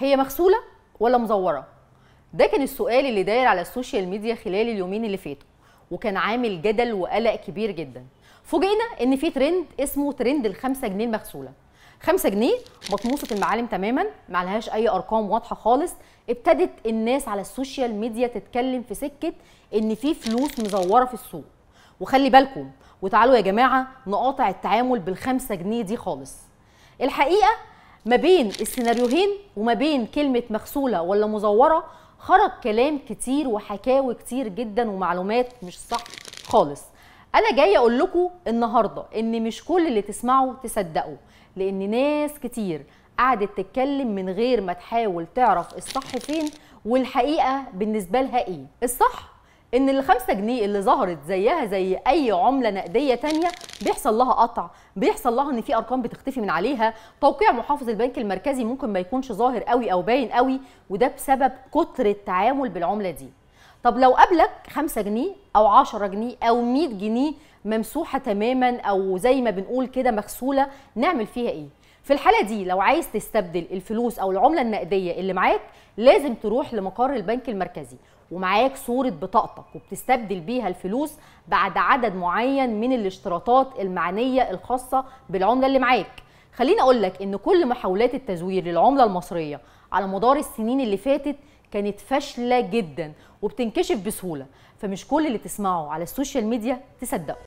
هي مغسوله ولا مزوره ده كان السؤال اللي داير على السوشيال ميديا خلال اليومين اللي فاتوا وكان عامل جدل وقلق كبير جدا فوجئنا ان في ترند اسمه ترند الخمسة جنيه المغسوله 5 جنيه مطموسه المعالم تماما ما لهاش اي ارقام واضحه خالص ابتدت الناس على السوشيال ميديا تتكلم في سكه ان في فلوس مزوره في السوق وخلي بالكم وتعالوا يا جماعه نقاطع التعامل بالخمسة جنيه دي خالص الحقيقه ما بين السيناريوهين وما بين كلمه مغسوله ولا مزوره خرج كلام كتير وحكاوي كتير جدا ومعلومات مش صح خالص انا جايه اقول لكم النهارده ان مش كل اللي تسمعه تصدقوا لان ناس كتير قعدت تتكلم من غير ما تحاول تعرف الصح فين والحقيقه بالنسبه لها ايه الصح ان الخمسة جنيه اللي ظهرت زيها زي اي عمله نقديه تانية بيحصل لها قطع بيحصل لها ان في ارقام بتختفي من عليها توقيع محافظ البنك المركزي ممكن ما يكونش ظاهر قوي او باين قوي وده بسبب كتر التعامل بالعمله دي طب لو قابلك 5 جنيه او 10 جنيه او 100 جنيه ممسوحه تماما او زي ما بنقول كده مغسوله نعمل فيها ايه في الحاله دي لو عايز تستبدل الفلوس او العمله النقديه اللي معاك لازم تروح لمقر البنك المركزي ومعاك صورة بطاقتك وبتستبدل بيها الفلوس بعد عدد معين من الاشتراطات المعنية الخاصة بالعملة اللي معاك خليني أقول لك إن كل محاولات التزوير للعملة المصرية على مدار السنين اللي فاتت كانت فاشلة جدا وبتنكشف بسهولة فمش كل اللي تسمعه على السوشيال ميديا تصدقه